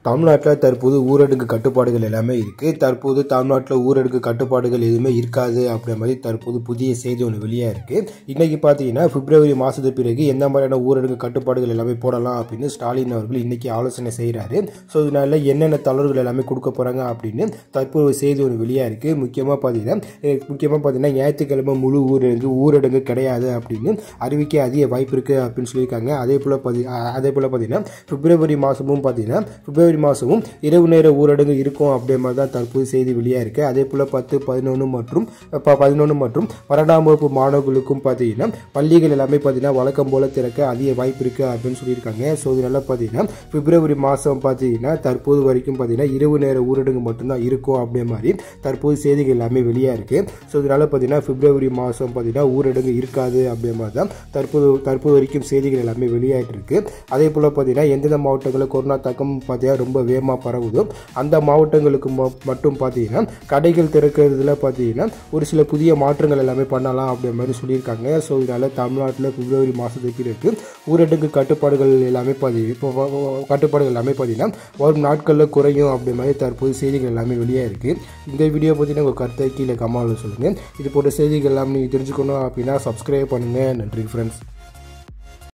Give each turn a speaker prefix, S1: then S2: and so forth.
S1: தமிழ்நாட்டில் தற்போது ஊரடங்கு கட்டுப்பாடுகள் எல்லாமே இருக்குது தற்போது தமிழ்நாட்டில் ஊரடங்கு கட்டுப்பாடுகள் எதுவுமே இருக்காது அப்படின்ற மாதிரி தற்போது புதிய செய்தி ஒன்று வெளியாக இருக்குது இன்றைக்கி பார்த்தீங்கன்னா பிப்ரவரி மாதத்துக்கு பிறகு எந்த மாதிரியான ஊரடங்கு கட்டுப்பாடுகள் எல்லாமே போடலாம் அப்படின்னு ஸ்டாலின் அவர்கள் இன்றைக்கி ஆலோசனை செய்கிறாரு ஸோ இதனால் என்னென்ன தளர்வுகள் எல்லாமே கொடுக்க போகிறாங்க அப்படின்னு தற்போது ஒரு செய்தி ஒன்று வெளியாக இருக்குது முக்கியமாக பார்த்தீங்கன்னா அஹ் முக்கியமாக பார்த்தீங்கன்னா ஞாயிற்றுக்கிழமை முழு ஊரடங்கு ஊரடங்கு கிடையாது அப்படின்னு அறிவிக்க அதிக வாய்ப்பு இருக்குது அப்படின்னு சொல்லியிருக்காங்க அதே போல் பார்த்தி அஹ் அதே போல் பார்த்தீங்கன்னா பிப்ரவரி மாதமும் பார்த்தீங்கன்னா பிப்ரவரி மாதமும் இரவு நேர ஊரடங்கு இருக்கும் அப்படின்ற மாதிரி தான் தற்போது செய்தி வெளியாக இருக்குது அதே போல் பத்து பதினொன்று மற்றும் ப பதினொன்று மற்றும் பன்னெண்டாம் வகுப்பு மாணவர்களுக்கும் பார்த்தீங்கன்னா பள்ளிகள் எல்லாமே பார்த்தீங்கன்னா வழக்கம் போல் திறக்க அதிக வாய்ப்பு இருக்குது அப்படின்னு சொல்லியிருக்காங்க ஸோ இதனால பார்த்தீங்கன்னா பிப்ரவரி மாதம் பார்த்தீங்கன்னா தற்போது வரைக்கும் பார்த்தீங்கன்னா இரவு நேர ஊரடங்கு மட்டும்தான் இருக்கும் அப்படின்ற மாதிரி தற்போது செய்திகள் எல்லாமே வெளியாக இருக்குது ஸோ இதனால பார்த்தீங்கன்னா பிப்ரவரி மாதம் பார்த்தீங்கன்னா ஊரடங்கு இருக்காது அப்படின்ற மாதிரி தான் தற்போது தற்போது வரைக்கும் செய்திகள் எல்லாமே வெளியாகிட்டு இருக்கு அதே போல் பார்த்தீங்கன்னா எந்தெந்த மாவட்டங்களில் கொரோனா தாக்கம் பார்த்தீங்கன்னா ரொம்ப வேகமாக பரவுதோ அந்த மாவட்டங்களுக்கு ம- மட்டும் பார்த்தீங்கன்னா கடைகள் திறக்கிறதுல பார்த்தீங்கன்னா ஒரு சில புதிய மாற்றங்கள் எல்லாமே பண்ணலாம் அப்படின்ற மாதிரி சொல்லியிருக்காங்க ஸோ இதனால் தமிழ்நாட்டில் பிப்ரவரி மாதத்துக்கு பிறகு ஊரடங்கு கட்டுப்பாடுகள் எல்லாமே பார்த்தீங்கன்னா இப்போ வ- வ- கட்டுப்பாடுகள் எல்லாமே பார்த்தீங்கன்னா வரும் நாட்களில் குறையும் அப்படின்ற மாதிரி தற்போது செய்திகள் எல்லாமே வெளியாக இருக்குது இந்த வீடியோ பார்த்தீங்கன்னா உங்கள் கருத்தை கீழே கமாலில் சொல்லுங்கள் இது போன்ற செய்திகள் எல்லாம் நீங்கள் தெரிஞ்சுக்கணும் அப்படின்னா சப்ஸ்கிரைப் பண்ணுங்கள் நன்றி ஃப்ரெண்ட்ஸ்